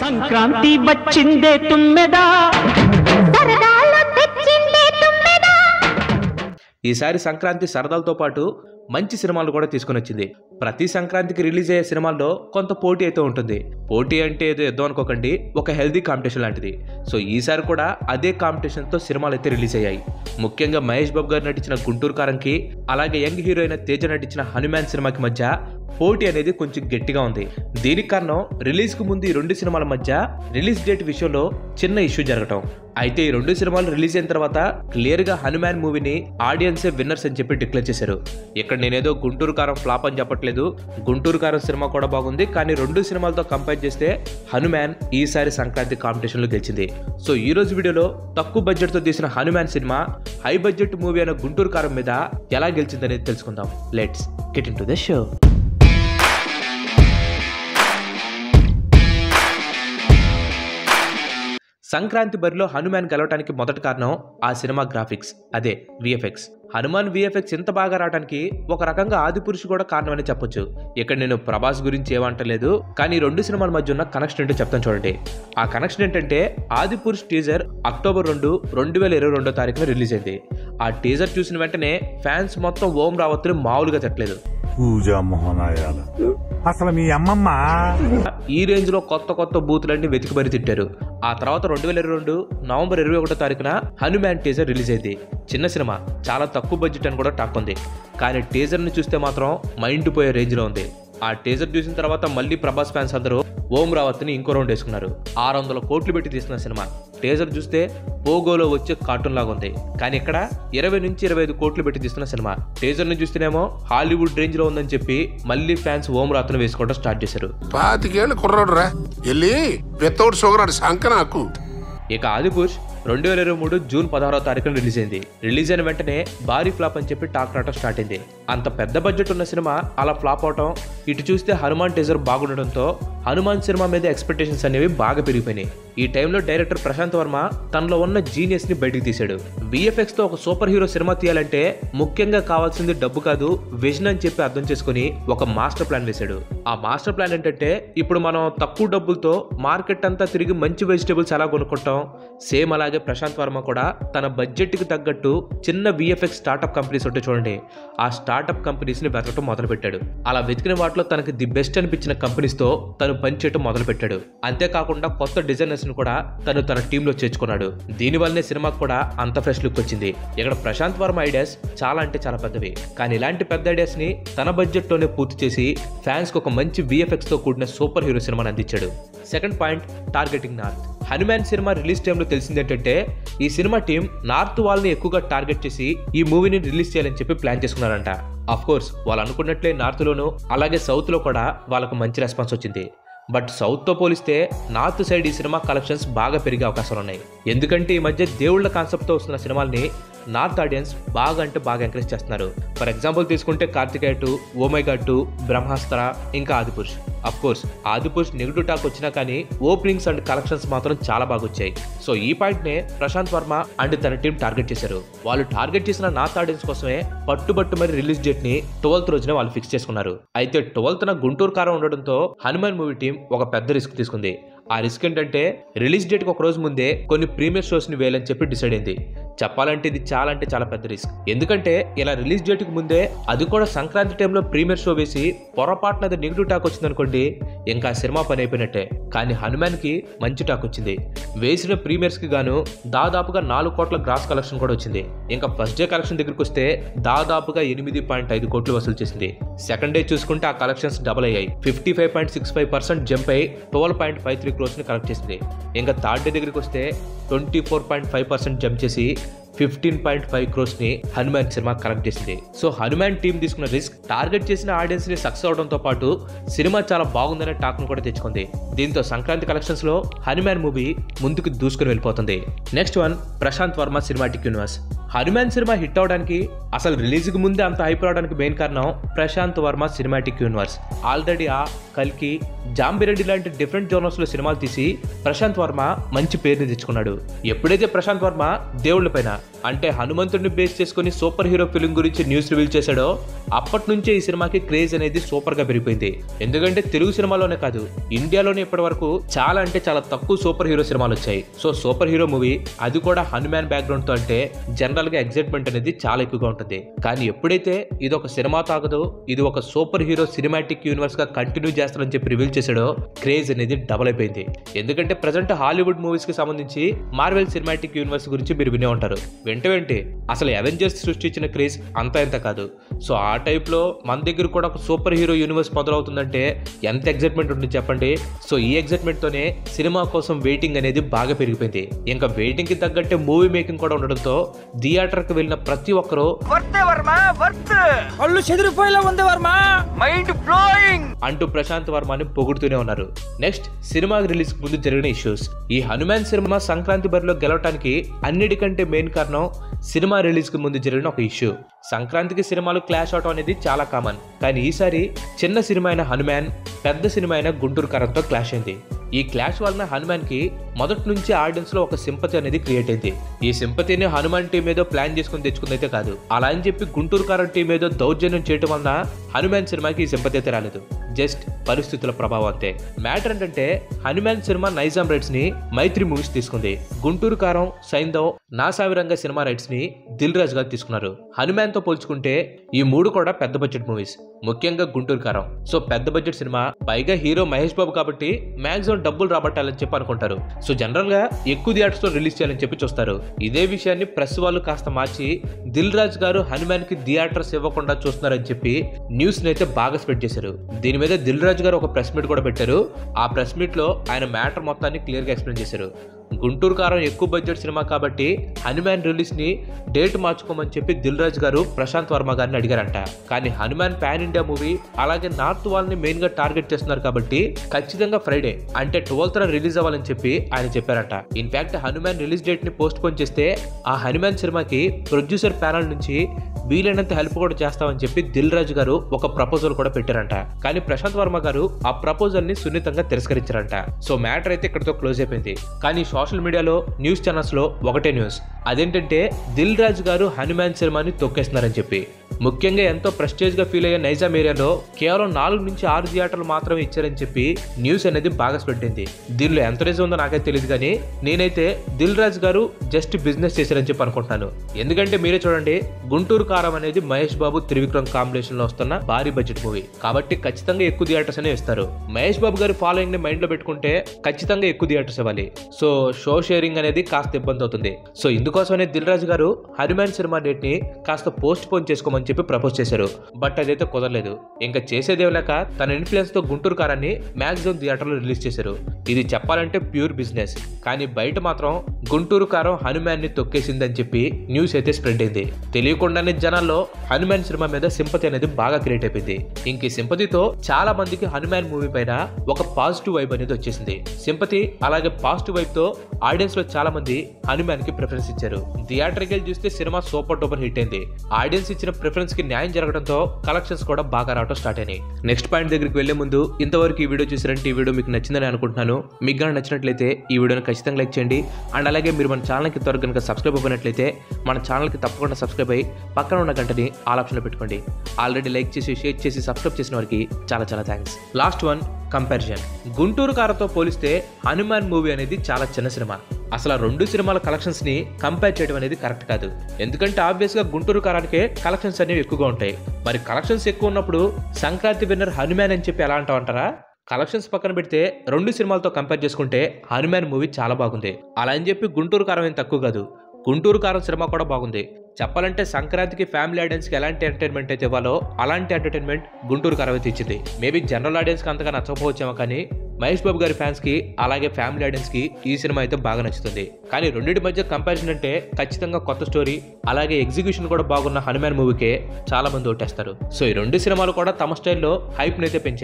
సంక్రాంతి వచ్చిందే తుమ్మెదా సరదాలు తెచ్చిందే తుమ్మెదా ఈసారి సంక్రాంతి సరదాలతో పాటు మంచి సినిమాలు కూడా తీసుకొని వచ్చింది ప్రతి సంక్రాంతికి రిలీజ్ అయ్యే సినిమాల్లో కొంత పోటీ అయితే ఉంటుంది పోటీ అంటే ఏదో యుద్ధం అనుకోకండి ఒక హెల్దీ కాంపిటీషన్ లాంటిది సో ఈసారి కూడా అదే కాంపిటీషన్తో సినిమాలు అయితే రిలీజ్ అయ్యాయి ముఖ్యంగా మహేష్ బాబు గారు నటించిన గుంటూరు కారంకి అలాగే యంగ్ హీరో అయిన తేజ నటించిన హనుమాన్ సినిమాకి మధ్య పోటీ అనేది కొంచెం గట్టిగా ఉంది దీనికి కారణం రిలీజ్ కు ముందు ఈ రెండు సినిమాల మధ్య రిలీజ్ డేట్ విషయంలో చిన్న ఇష్యూ జరగటం అయితే ఈ రెండు సినిమాలు రిలీజ్ అయిన తర్వాత క్లియర్ గా హనుమాన్ మూవీని ఆడియన్సే విన్నర్స్ అని చెప్పి డిక్లేర్ చేశారు ఇక్కడ నేనేదో గుంటూరు కారం ఫ్లాప్ అని చెప్పట్లేదు గుంటూరు కారం సినిమా కూడా బాగుంది కానీ రెండు సినిమాలతో కంపేర్ చేస్తే హనుమాన్ ఈసారి సంక్రాంతి కాంపిటీషన్ లో గెలిచింది సో ఈ రోజు వీడియోలో తక్కువ బడ్జెట్ తో తీసిన Hanuman cinema high budget movie అయిన గుంటూరు కారం మీద ఎలా గెలిచిందనేది తెలుసుకుందాం let's get into the show Sankranti బరిలో హనుమాన్ గెలవడానికి మొదటి కారణం ఆ సినిమా గ్రాఫిక్స్ అదే విఎఫ్ఎక్స్ హనుమాన్ విఎఫ్ఎక్స్ ఇంత బాగా రావడానికి ఒక రకంగా ఆది పురుషు కూడా కారణమని చెప్పొచ్చు ఇక్కడ నేను ప్రభాస్ గురించి ఏమంటలేదు కానీ ఈ రెండు సినిమాల మధ్య ఉన్న కనెక్షన్ ఏంటో చెప్తాను చూడండి ఆ కనెక్షన్ ఏంటంటే ఆది పురుష్ టీజర్ అక్టోబర్ రెండు రెండు వేల ఇరవై రెండో తారీఖున రిలీజ్ అయింది ఆ టీజర్ చూసిన వెంటనే ఫ్యాన్స్ మొత్తం ఓం రావత్తుని మామూలుగా తట్టలేదు పూజా మోహనాయాల అసలు మీ అమ్మమ్మ ఈ రేంజ్ లో కొత్త కొత్త బూతులన్నీ వెతికి బరి తిట్టారు ఆ తర్వాత రెండు వేల ఇరవై రెండు నవంబర్ ఇరవై ఒకటో తారీఖున హనుమాన్ టీజర్ రిలీజ్ అయింది చిన్న సినిమా చాలా తక్కువ బడ్జెట్ అని కూడా టాక్ ఉంది కానీ టీజర్ ని చూస్తే మాత్రం మైండ్ పోయే రేంజ్ లో ఉంది ఆ టీజర్ చూసిన తర్వాత మళ్ళీ ప్రభాస్ ఫ్యాన్స్ అందరూ ఓం రావత్ని ఇంకో రౌండ్ వేసుకున్నారు ఆరు వందల కోట్లు పెట్టి తీసిన సినిమా టీజర్ చూస్తే పోగోలో వచ్చే కార్టూన్ లాగా ఉంది కానీ ఇక్కడ ఇరవై నుంచి ఇరవై ఐదు కోట్లు పెట్టి తీస్తున్న సినిమా టీజర్ ని చూస్తేనేమో హాలీవుడ్ రేంజ్ లో ఉందని చెప్పి మళ్ళీ ఫ్యాన్స్ ఓం రాత్రిని వేసుకోవడం స్టార్ట్ చేశారు పాతికేళ్ళు కుర్రోడు రా వెళ్ళి వితౌట్ షుగర్ అని సంక నాకు ఇక ఆదిపురుష్ రెండు వేల ఇరవై మూడు జూన్ పదహారో తారీఖున రిలీజ్ అయింది రిలీజ్ అయిన వెంటనే భారీ ఫ్లాప్ అని చెప్పి టాక్ రావటం స్టార్ట్ అయింది అంత పెద్ద బడ్జెట్ ఉన్న సినిమా అలా ఫ్లాప్ అవటం ఇటు చూస్తే హనుమాన్ టీజర్ బాగుండడంతో హనుమాన్ సినిమా మీద ఎక్స్పెక్టేషన్స్ అనేవి బాగా పెరిగిపోయినాయి ఈ టైంలో డైరెక్టర్ ప్రశాంత్ వర్మ తనలో ఉన్న జీనియస్ ని బయటికి తీశాడు విఎఫ్ఎక్స్ తో ఒక సూపర్ హీరో సినిమా తీయాలంటే ముఖ్యంగా కావాల్సింది డబ్బు కాదు విజన్ అని చెప్పి అర్థం చేసుకుని ఒక మాస్టర్ ప్లాన్ వేశాడు ఆ మాస్టర్ ప్లాన్ ఏంటంటే ఇప్పుడు మనం తక్కువ డబ్బులతో మార్కెట్ అంతా తిరిగి మంచి వెజిటేబుల్స్ ఎలా కొనుక్కుంటాం సేమ్ అలాగే ప్రశాంత్ వర్మ కూడా తన బడ్జెట్ కి తగ్గట్టు చిన్న విఎఫ్ఎక్స్ స్టార్ట్అప్ కంపెనీస్ ఉంటే చూడండి ఆ స్టార్ట్అప్ కంపెనీస్ ని వెతకటం మొదలు పెట్టాడు అలా వెతికిన వాటిలో తనకి ది బెస్ట్ అనిపించిన కంపెనీస్ తో తను పనిచేయటం మొదలు పెట్టాడు అంతేకాకుండా కొత్త డిజైనర్స్ ని కూడా తను తన టీంలో చేర్చుకున్నాడు దీని వల్లనే సినిమాకు కూడా అంత ఫ్రెష్ లుక్ వచ్చింది ఇక్కడ ప్రశాంత్ వర్మ ఐడియాస్ చాలా అంటే చాలా పెద్దవి కానీ ఇలాంటి పెద్ద ఐడియాస్ ని తన బడ్జెట్ లోనే పూర్తి చేసి ఫ్యాన్స్ కు ఒక మంచి విఎఫ్ఎక్స్ తో కూడిన సూపర్ హీరో సినిమాని అందించాడు second point targeting north Hanuman cinema release టైంలో తెలిసింది ఏంటంటే ఈ సినిమా టీం నార్త్ వాళ్ళని ఎక్కువగా టార్గెట్ చేసి ఈ మూవీని రిలీజ్ చేయాలని చెప్పి ప్లాన్ చేసుకున్నారంట అఫ్ కోర్స్ వాళ్ళు అనుకున్నట్లే నార్త్ లోను అలాగే సౌత్ లో కూడా వాళ్ళకు మంచి రెస్పాన్స్ వచ్చింది బట్ సౌత్ తో పోలిస్తే నార్త్ సైడ్ ఈ సినిమా కలెక్షన్స్ బాగా పెరిగే అవకాశాలు ఉన్నాయి ఎందుకంటే ఈ మధ్య దేవుళ్ళ కాన్సెప్ట్ తో వస్తున్న సినిమాల్ని నార్త్ ఆడియన్స్ బాగా అంటే బాగా ఎంకరేజ్ చేస్తున్నారు ఫర్ ఎగ్జాంపుల్ తీసుకుంటే Karthikeya two oh my god two Brahmastra ఇంకా Adipurush of course Adipurush negative talk వచ్చినా కానీ ఓపెనింగ్స్ అండ్ కలెక్షన్స్ మాత్రం చాలా బాగా వచ్చాయి సో ఈ పాయింట్ నే ప్రశాంత్ వర్మ అండ్ తన టీం టార్గెట్ చేశారు వాళ్ళు టార్గెట్ చేసిన నార్త్ ఆడియన్స్ కోసమే పట్టుబట్టు మరి రిలీజ్ డేట్ ని ట్వెల్త్ రోజున వాళ్ళు ఫిక్స్ చేసుకున్నారు అయితే ట్వెల్త్ న గుంటూరు కారం ఉండడంతో హనుమాన్ మూవీ టీం ఒక పెద్ద రిస్క్ తీసుకుంది ఆ రిస్క్ ఏంటంటే రిలీజ్ డేట్కి ఒక రోజు ముందే కొన్ని ప్రీమియర్ షోస్ ని వేయాలని చెప్పి డిసైడ్ అయింది చెప్పాలంటే ఇది చాలా అంటే చాలా పెద్ద రిస్క్ ఎందుకంటే ఇలా రిలీజ్ డేట్కి ముందే అది కూడా సంక్రాంతి టైంలో ప్రీమియర్ షో వేసి పొరపాటున అది నెగిటివ్ టాక్ వచ్చింది అనుకోండి ఇంకా ఆ సినిమా పని అయిపోయినట్టే కానీ హనుమాన్ కి మంచి టాక్ వచ్చింది వేసిన ప్రీమియర్స్ కి గాను దాదాపుగా నాలుగు కోట్ల గ్రాస్ కలెక్షన్ కూడా వచ్చింది ఇంకా ఫస్ట్ డే కలెక్షన్ దగ్గరికి వస్తే దాదాపుగా ఎనిమిది పాయింట్ ఐదు కోట్లు వసూలు చేసింది సెకండ్ డే చూసుకుంటే ఆ కలెక్షన్స్ డబుల్ అయ్యాయి fifty five point six five percent jump అయి twelve point five three crores ని కలెక్ట్ చేసింది ఇంకా థర్డ్ డే దగ్గరికి వస్తే twenty four point five percent jump చేసి ఫిఫ్టీన్ పాయింట్ ఫైవ్ క్రోస్ ని హనుమాన్ సినిమా కలెక్ట్ చేసింది సో హనుమాన్ టీం తీసుకున్న రిస్క్ టార్గెట్ చేసిన ఆడియన్స్ ని సక్సెస్ అవడంతో పాటు సినిమా చాలా బాగుందనే టాక్ ను కూడా తెచ్చుకుంది దీంతో సంక్రాంతి కలెక్షన్స్ లో హనుమాన్ మూవీ ముందుకు దూసుకుని వెళ్ళిపోతుంది next one Prashanth Varma cinematic universe Hanuman cinema hit అవడానికి అసలు రిలీజ్ కి ముందే అంత హైప్ రావడానికి మెయిన్ కారణం Prashanth Varma cinematic universe already ఆ కల్కి జాంబిరెడ్డి లాంటి డిఫరెంట్ జోనర్స్ లో సినిమాలు తీసి ప్రశాంత్ వర్మ మంచి పేరుని తెచ్చుకున్నాడు ఎప్పుడైతే ప్రశాంత్ వర్మ దేవుళ్ళ పైన అంటే హనుమంతుడిని బేస్ చేసుకుని సూపర్ హీరో ఫిలిం గురించి న్యూస్ రివీల్ చేశాడో అప్పటి నుంచే ఈ సినిమాకి క్రేజ్ అనేది సూపర్ గా పెరిగిపోయింది ఎందుకంటే తెలుగు సినిమాలోనే కాదు ఇండియాలోనే ఇప్పటి వరకు చాలా అంటే చాలా తక్కువ సూపర్ హీరో సినిమాలు వచ్చాయి సో సూపర్ హీరో మూవీ అది కూడా హనుమాన్ బ్యాక్గ్రౌండ్ తో అంటే జనరల్ గా ఎగ్జైట్మెంట్ అనేది చాలా ఎక్కువగా ఉంటుంది కానీ ఎప్పుడైతే ఇది ఒక సినిమా తాగదో ఇది ఒక సూపర్ హీరో సినిమాటిక్ యూనివర్స్ గా కంటిన్యూ చేస్తారని చెప్పి రివీల్ చేశాడో క్రేజ్ అనేది డబుల్ అయిపోయింది ఎందుకంటే ప్రజెంట్ హాలీవుడ్ మూవీస్ కి సంబంధించి మార్వెల్ సినిమాటిక్ యూనివర్స్ గురించి మీరు వినే ఉంటారు వెంట వెంటే అసలు అవెంజర్స్ సృష్టించిన క్రేజ్ అంత ఎంత కాదు సో ఆ టైప్ లో మన దగ్గర కూడా ఒక సూపర్ హీరో యూనివర్స్ మొదలవుతుందంటే ఎంత ఎగ్జైట్మెంట్ ఉంటుంది చెప్పండి సో ఈ ఎగ్జైట్మెంట్ తోనే సినిమా కోసం వెయిటింగ్ అనేది బాగా పెరిగిపోయింది ఇంకా వెయిటింగ్ కి తగ్గట్టే మూవీ మేకింగ్ కూడా ఉండడంతో థియేటర్ కి వెళ్ళిన ప్రతి ఒక్కరూ వర్తే వర్మ వర్త్ కళ్ళు చెదిరిపోయేలా ఉంది వర్మ మైండ్ బ్లోయింగ్ అంటూ ప్రశాంత్ వర్మని పొగుడుతూనే ఉన్నారు నెక్స్ట్ సినిమా రిలీజ్ ముందు జరిగిన ఇష్యూస్ ఈ హనుమాన్ సినిమా సంక్రాంతి బరిలో గెలవటానికి అన్నిటికంటే మెయిన్ కారణం సినిమా రిలీజ్ కి ముందు జరిగిన ఒక ఇష్యూ సంక్రాంతికి సినిమాలు క్లాష్ అవటం అనేది చాలా కామన్ కానీ ఈసారి చిన్న సినిమా అయిన హనుమాన్ పెద్ద సినిమా అయిన గుంటూరు కరంతో క్లాష్ అయింది ఈ క్లాష్ వలన హనుమాన్ కి మొదటి నుంచి ఆడియన్స్ లో ఒక సింపతి అనేది క్రియేట్ అయింది ఈ సింపతిని హనుమాన్ టీం ఏదో ప్లాన్ చేసుకుని తెచ్చుకుందైతే కాదు అలా అని చెప్పి గుంటూరు కారం టీం ఏదో దౌర్జన్యం చేయటం వలన హనుమాన్ సినిమాకి ఈ సింపతి అయితే రాలేదు జస్ట్ పరిస్థితుల ప్రభావం అంతే మ్యాటర్ ఏంటంటే హనుమాన్ సినిమా నైజాం రైట్స్ ని మైత్రి మూవీస్ తీసుకుంది గుంటూరు కారం సైందవ్ నాసావిరంగ సినిమా రైట్స్ ని దిల్ రాజు గారు తీసుకున్నారు హనుమాన్ తో పోల్చుకుంటే ఈ మూడు కూడా పెద్ద బడ్జెట్ మూవీస్ ముఖ్యంగా గుంటూరు కారం సో పెద్ద బడ్జెట్ సినిమా పైగా హీరో మహేష్ బాబు కాబట్టి మాక్సిమం డబ్బులు రాబట్టాలని చెప్పి అనుకుంటారు సో జనరల్ గా ఎక్కువ థియేటర్స్ లో రిలీజ్ చేయాలని చెప్పి చూస్తారు ఇదే విషయాన్ని ప్రెస్ వాళ్ళు కాస్త మార్చి దిల్ రాజు గారు హనుమాన్ కి థియేటర్స్ ఇవ్వకుండా చూస్తున్నారని చెప్పి న్యూస్ అయితే బాగా స్ప్రెడ్ చేశారు దీని మీద దిల్ రాజు గారు ఒక ప్రెస్ మీట్ కూడా పెట్టారు ఆ ప్రెస్ మీట్ లో ఆయన మ్యాటర్ మొత్తాన్ని క్లియర్ గా ఎక్స్ప్లెయిన్ చేశారు గుంటూరు కారం ఎక్కువ బడ్జెట్ సినిమా కాబట్టి హనుమాన్ రిలీజ్ ని డేట్ మార్చుకోమని చెప్పి దిల్ రాజు గారు ప్రశాంత్ వర్మ గారిని అడిగారంట కానీ హనుమాన్ పాన్ ఇండియా మూవీ అలాగే నార్త్ వాళ్ళని మెయిన్ గా టార్గెట్ చేస్తున్నారు కాబట్టి ఖచ్చితంగా ఫ్రైడే అంటే ట్వెల్త్ రిలీజ్ అవ్వాలని చెప్పి ఆయన చెప్పారట ఇన్ఫాక్ట్ హనుమాన్ రిలీజ్ డేట్ ని పోస్ట్ పోన్ చేస్తే ఆ హనుమాన్ సినిమాకి ప్రొడ్యూసర్ ప్యానల్ నుంచి వీలైనంత హెల్ప్ కూడా చేస్తామని చెప్పి దిల్ రాజు గారు ఒక ప్రపోజల్ కూడా పెట్టారంట కానీ ప్రశాంత్ వర్మ గారు ఆ ప్రపోజల్ ని సున్నితంగా తిరస్కరించారంట సో మ్యాటర్ అయితే ఇక్కడతో క్లోజ్ అయిపోయింది కానీ సోషల్ మీడియాలో న్యూస్ ఛానల్స్ లో ఒకటే న్యూస్ అదేంటంటే దిల్ రాజు గారు హనుమాన్ సినిమాని తొక్కేస్తున్నారని చెప్పి ముఖ్యంగా ఎంతో ప్రెస్టేజ్ గా ఫీల్ అయ్యే నైజాం ఏరియాలో కేవలం నాలుగు నుంచి ఆరు థియేటర్లు మాత్రమే ఇచ్చారని చెప్పి న్యూస్ అనేది బాగా స్ప్రెడ్ అయింది దీనిలో ఎంత రిజం ఉందో నాకైతే తెలియదు కానీ నేనైతే దిల్ రాజు గారు జస్ట్ బిజినెస్ చేశారని చెప్పి అనుకుంటున్నాను ఎందుకంటే మీరే చూడండి గుంటూరు కారం అనేది మహేష్ బాబు త్రివిక్రమ్ కాంబినేషన్ లో వస్తున్న భారీ బడ్జెట్ మూవీ కాబట్టి ఖచ్చితంగా ఎక్కువ థియేటర్స్ అనే ఇస్తారు మహేష్ బాబు గారి ఫాలోయింగ్ ని మైండ్ లో పెట్టుకుంటే ఖచ్చితంగా ఎక్కువ థియేటర్స్ ఇవ్వాలి సో షో షేరింగ్ అనేది కాస్త ఇబ్బంది అవుతుంది సో ఇందుకోసమనే దిల్ రాజు గారు హనుమాన్ సినిమా డేట్ ని కాస్త పోస్ట్ పోన్ చేసుకోమని చెప్పి ప్రపోజ్ చేశారు బట్ అదైతే కుదరలేదు ఇంకా చేసేదేం లేక తన ఇన్ఫ్లుయెన్స్ తో గుంటూరు కారాన్ని మ్యాక్సిమం థియేటర్లో రిలీజ్ చేశారు ఇది చెప్పాలంటే ప్యూర్ బిజినెస్ కానీ బయట మాత్రం గుంటూరు కారం హనుమాన్ ని తొక్కేసిందని చెప్పి న్యూస్ అయితే స్ప్రెడ్ అయింది తెలియకుండానే జనాల్లో హనుమాన్ సినిమా మీద సింపతి అనేది బాగా క్రియేట్ అయిపోయింది ఇంక ఈ సింపతితో చాలా మందికి హనుమాన్ మూవీ పైన ఒక పాజిటివ్ వైబ్ అనేది వచ్చేసింది సింపతి అలాగే పాజిటివ్ వైబ్ తో ఆడియన్స్ లో చాలా మంది హనుమాన్ కి ప్రిఫరెన్స్ ఇచ్చారు థియేటర్కి వెళ్ళి చూస్తే సినిమా సూపర్ డూపర్ హిట్ అయింది ఆడియన్స్ ఇచ్చిన ప్రిఫరెన్స్ కి న్యాయం జరగడంతో కలెక్షన్స్ కూడా బాగా రావడం స్టార్ట్ అయినాయి నెక్స్ట్ పాయింట్ దగ్గరికి వెళ్లే ముందు ఇంతవరకు ఈ వీడియో చూసారంటే ఈ వీడియో మీకు నచ్చిందని అనుకుంటున్నాను మీకు కానీ నచ్చినట్లయితే ఈ వీడియోని ఖచ్చితంగా లైక్ చేయండి అండ్ అలాగే మీరు మన ఛానల్కి త్వరగా కనుక సబ్స్క్రైబ్ అవ్వనట్లయితే మన ఛానల్కి తప్పకుండా సబ్స్క్రైబ్ అయ్యి పక్కన ఉన్న గంటని ఆల్ ఆప్షన్లో పెట్టుకోండి ఆల్రెడీ లైక్ చేసి షేర్ చేసి సబ్స్క్రైబ్ చేసిన వారికి చాలా చాలా thanks last one comparison Guntur కారతో పోలిస్తే హనుమాన్ మూవీ అనేది చాలా చిన్న సినిమా అసలు ఆ రెండు సినిమాల కలెక్షన్స్ ని కంపేర్ చేయడం అనేది కరెక్ట్ కాదు ఎందుకంటే ఆబ్వియస్ గా గుంటూరు కారానికే కలెక్షన్స్ అనేవి ఎక్కువగా ఉంటాయి మరి కలెక్షన్స్ ఎక్కువ ఉన్నప్పుడు సంక్రాంతి విన్నర్ హనుమాన్ అని చెప్పి ఎలా అంటావు అంటారా కలెక్షన్స్ పక్కన పెడితే రెండు సినిమాలతో కంపేర్ చేసుకుంటే హనుమాన్ మూవీ చాలా బాగుంది అలా అని చెప్పి గుంటూరు కారం ఏం తక్కువ కాదు గుంటూరు కారం సినిమా కూడా బాగుంది చెప్పాలంటే సంక్రాంతికి ఫ్యామిలీ ఆడియన్స్కి ఎలాంటి ఎంటర్టైన్మెంట్ అయితే ఇవ్వాలో అలాంటి ఎంటర్టైన్మెంట్ గుంటూరు కారం అయితే ఇచ్చింది మేబీ జనరల్ ఆడియన్స్కి అంతగా నచ్చకపోవచ్చేమో కానీ మహేష్ బాబు గారి ఫ్యాన్స్కి అలాగే ఫ్యామిలీ ఆడియన్స్కి ఈ సినిమా అయితే బాగా నచ్చుతుంది కానీ రెండింటి మధ్య కంపారిజన్ అంటే ఖచ్చితంగా కొత్త స్టోరీ అలాగే ఎగ్జిక్యూషన్ కూడా బాగున్న హనుమాన్ మూవీకే చాలా మంది ఓటేస్తారు సో ఈ రెండు సినిమాలు కూడా తమ స్టైల్లో హైప్ అయితే పెంచాయి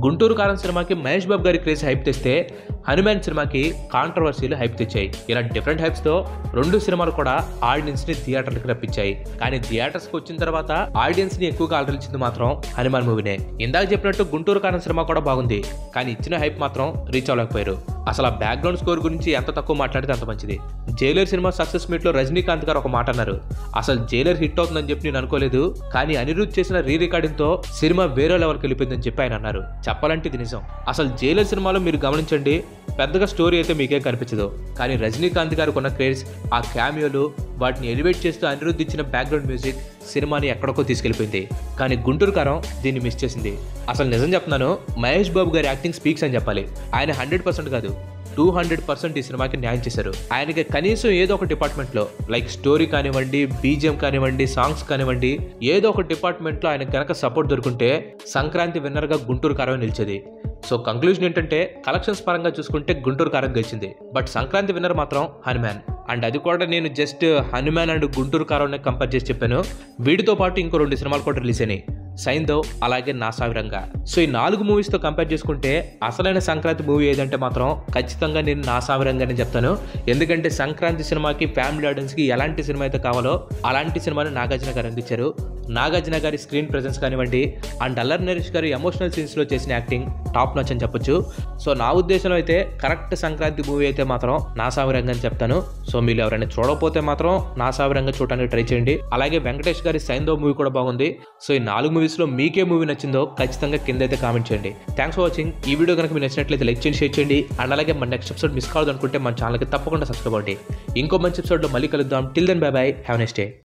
గుంటూరు కారం సినిమాకి మహేష్ బాబు గారి క్రేజ్ హైప్ తెస్తే హనుమాన్ సినిమాకి కాంట్రవర్సీలు హైప్ తెచ్చాయి ఇలా డిఫరెంట్ హైప్స్ తో రెండు సినిమాలు కూడా ఆడియన్స్ ని థియేటర్లకు రప్పించాయి కానీ థియేటర్స్ కి వచ్చిన తర్వాత ఆడియన్స్ ని ఎక్కువగా ఆదరించింది మాత్రం హనుమాన్ మూవీనే ఇందాక చెప్పినట్టు గుంటూరు కారం సినిమా కూడా బాగుంది కానీ ఇచ్చిన హైప్ మాత్రం రీచ్ అవ్వలేకపోయారు అసలు ఆ బ్యాక్గ్రౌండ్ స్కోర్ గురించి ఎంత తక్కువ మాట్లాడితే అంత మంచిది జైలర్ సినిమా సక్సెస్ మీట్ లో రజనీకాంత్ గారు ఒక మాట అన్నారు అసలు జైలర్ హిట్ అవుతుందని చెప్పి నేను అనుకోలేదు కానీ అనిరుద్ చేసిన రీ రికార్డింగ్ తో సినిమా వేరే లెవెల్కి వెళ్ళిపోయిందని చెప్పి ఆయన అన్నారు చెప్పాలంటే ఇది నిజం అసలు జైలర్ సినిమాలో మీరు గమనించండి పెద్దగా స్టోరీ అయితే మీకేం కనిపించదు కానీ రజనీకాంత్ గారికి ఉన్న క్రేజ్ ఆ క్యామియోలు వాటిని ఎలివేట్ చేస్తూ అనిరుద్ధ్ ఇచ్చిన బ్యాక్గ్రౌండ్ మ్యూజిక్ సినిమాని ఎక్కడికో తీసుకెళ్లిపోయింది కానీ గుంటూరు కారం దీన్ని మిస్ చేసింది అసలు నిజం చెప్తున్నాను మహేష్ బాబు గారి యాక్టింగ్ స్పీక్స్ అని చెప్పాలి ఆయన హండ్రెడ్ పర్సెంట్ కాదు టూ హండ్రెడ్ పర్సెంట్ ఈ సినిమాకి న్యాయం చేశారు ఆయనకి కనీసం ఏదో ఒక డిపార్ట్మెంట్లో లైక్ స్టోరీ కానివ్వండి బీజిఎం కానివ్వండి సాంగ్స్ కానివ్వండి ఏదో ఒక డిపార్ట్మెంట్లో ఆయన కనుక సపోర్ట్ దొరుకుంటే సంక్రాంతి విన్నర్గా గుంటూరు కారం నిలిచేది సో కంక్లూజన్ ఏంటంటే కలెక్షన్స్ పరంగా చూసుకుంటే గుంటూరు కారం గెలిచింది బట్ సంక్రాంతి విన్నర్ మాత్రం హనుమాన్ అండ్ అది కూడా నేను జస్ట్ హనుమాన్ అండ్ గుంటూరు కారం కంపేర్ చేసి చెప్పాను వీటితో పాటు ఇంకో రెండు సినిమాలు కూడా రిలీజ్ అయినాయి సైందవ్ అలాగే నా సావిరంగా సో ఈ నాలుగు మూవీస్తో కంపేర్ చేసుకుంటే అసలైన సంక్రాంతి మూవీ ఏదంటే మాత్రం ఖచ్చితంగా నేను నా సావిరంగానే చెప్తాను ఎందుకంటే సంక్రాంతి సినిమాకి ఫ్యామిలీ ఆడియన్స్కి ఎలాంటి సినిమా అయితే కావాలో అలాంటి సినిమాని నాగార్జున గారు అందించారు నాగార్జున గారి స్క్రీన్ ప్రెజెన్స్ కానివ్వండి అండ్ అల్లర్ నరేష్ గారి ఎమోషనల్ సీన్స్లో చేసిన యాక్టింగ్ టాప్ నచ్ అని చెప్పొచ్చు సో నా ఉద్దేశంలో అయితే కరెక్ట్ సంక్రాంతి మూవీ అయితే మాత్రం నా సావిరంగా అని చెప్తాను సో మీరు ఎవరైనా చూడకపోతే మాత్రం నా సావిరంగా చూడడానికి ట్రై చేయండి అలాగే వెంకటేష్ గారి సైందో మూవీ కూడా బాగుంది సో ఈ నాలుగు మూవీస్లో మీకే మూవీ నచ్చిందో ఖచ్చితంగా కింద అయితే కామెంట్ చేయండి థ్యాంక్స్ ఫర్ వాచింగ్ ఈ వీడియో కనుక మీకు నచ్చినట్లయితే లైక్ చేయండి షేర్ చేయండి అండ్ అలాగే మన నెక్స్ట్ ఎపిసోడ్ మిస్ కావద్దు అనుకుంటే మన ఛానల్కి తప్పకుండా సబ్స్క్రైబ్ అవ్వండి ఇంకో మంచి ఎపిసోడ్లో మళ్ళీ కలుద్దాం till then bye bye have next day